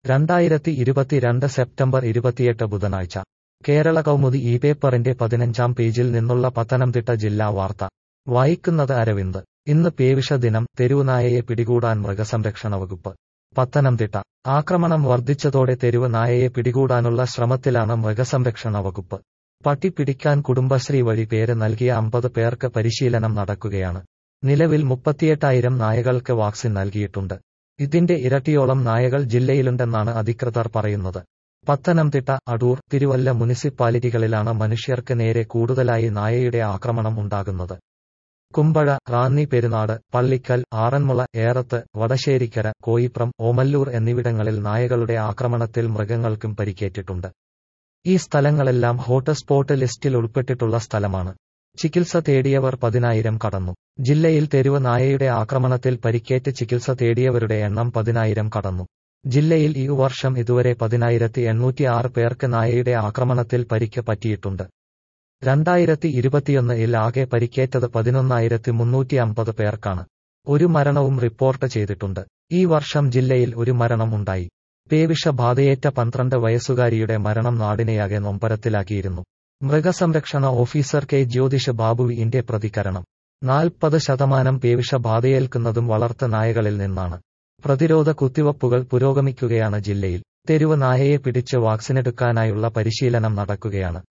രണ്ടായിരത്തി ഇരുപത്തിരണ്ട് സെപ്റ്റംബർ ഇരുപത്തിയെട്ട് ബുധനാഴ്ച കേരള കൗമുദി ഈ പേപ്പറിന്റെ പതിനഞ്ചാം പേജിൽ നിന്നുള്ള പത്തനംതിട്ട ജില്ലാ വാർത്ത വായിക്കുന്നത് അരവിന്ദ് ഇന്ന് പേവിഷ ദിനം തെരുവുനായയെ പിടികൂടാൻ മൃഗസംരക്ഷണ വകുപ്പ് പത്തനംതിട്ട ആക്രമണം വർദ്ധിച്ചതോടെ തെരുവ് നായയെ പിടികൂടാനുള്ള ശ്രമത്തിലാണ് മൃഗസംരക്ഷണ വകുപ്പ് പട്ടി പിടിക്കാൻ കുടുംബശ്രീ വഴി പേര് നൽകിയ അമ്പത് പേർക്ക് പരിശീലനം നടക്കുകയാണ് നിലവിൽ മുപ്പത്തിയെട്ടായിരം നായകൾക്ക് വാക്സിൻ നൽകിയിട്ടുണ്ട് ഇതിന്റെ ഇരട്ടിയോളം നായകൾ ജില്ലയിലുണ്ടെന്നാണ് അധികൃതർ പറയുന്നത് പത്തനംതിട്ട അടൂർ തിരുവല്ല മുനിസിപ്പാലിറ്റികളിലാണ് മനുഷ്യർക്ക് നേരെ കൂടുതലായി നായയുടെ ആക്രമണം ഉണ്ടാകുന്നത് കുമ്പഴ റാന്നി പെരുന്നാട് പള്ളിക്കൽ ആറന്മുള ഏറത്ത് വടശ്ശേരിക്കര കോയിപ്രം ഓമല്ലൂർ എന്നിവിടങ്ങളിൽ നായകളുടെ ആക്രമണത്തിൽ മൃഗങ്ങൾക്കും പരിക്കേറ്റിട്ടുണ്ട് ഈ സ്ഥലങ്ങളെല്ലാം ഹോട്ട്സ്പോട്ട് ലിസ്റ്റിൽ ഉൾപ്പെട്ടിട്ടുള്ള സ്ഥലമാണ് ചികിത്സ തേടിയവർ പതിനായിരം കടന്നു ജില്ലയിൽ തെരുവ് നായയുടെ ആക്രമണത്തിൽ പരിക്കേറ്റ് ചികിത്സ തേടിയവരുടെ എണ്ണം പതിനായിരം കടന്നു ജില്ലയിൽ ഈ വർഷം ഇതുവരെ പതിനായിരത്തി എണ്ണൂറ്റിയാറ് പേർക്ക് നായയുടെ ആക്രമണത്തിൽ പരിക്ക് പറ്റിയിട്ടുണ്ട് രണ്ടായിരത്തി ഇരുപത്തിയൊന്നിൽ ആകെ പരിക്കേറ്റത് പതിനൊന്നായിരത്തി മുന്നൂറ്റി അമ്പത് പേർക്കാണ് ഒരു മരണവും റിപ്പോർട്ട് ചെയ്തിട്ടുണ്ട് ഈ വർഷം ജില്ലയിൽ ഒരു മരണം ഉണ്ടായി പേവിഷ ബാധയേറ്റ പന്ത്രണ്ട് വയസ്സുകാരിയുടെ മരണം നാടിനെയാകെ നൊമ്പരത്തിലാക്കിയിരുന്നു മൃഗസംരക്ഷണ ഓഫീസർ കെ ജ്യോതിഷ് ബാബുവിന്റെ പ്രതികരണം നാൽപ്പത് ശതമാനം പേവിഷ ബാധയേൽക്കുന്നതും വളർത്ത നായകളിൽ നിന്നാണ് പ്രതിരോധ കുത്തിവയ്പ്പുകൾ പുരോഗമിക്കുകയാണ് ജില്ലയിൽ തെരുവ് നായയെ പിടിച്ച് വാക്സിനെടുക്കാനായുള്ള പരിശീലനം നടക്കുകയാണ്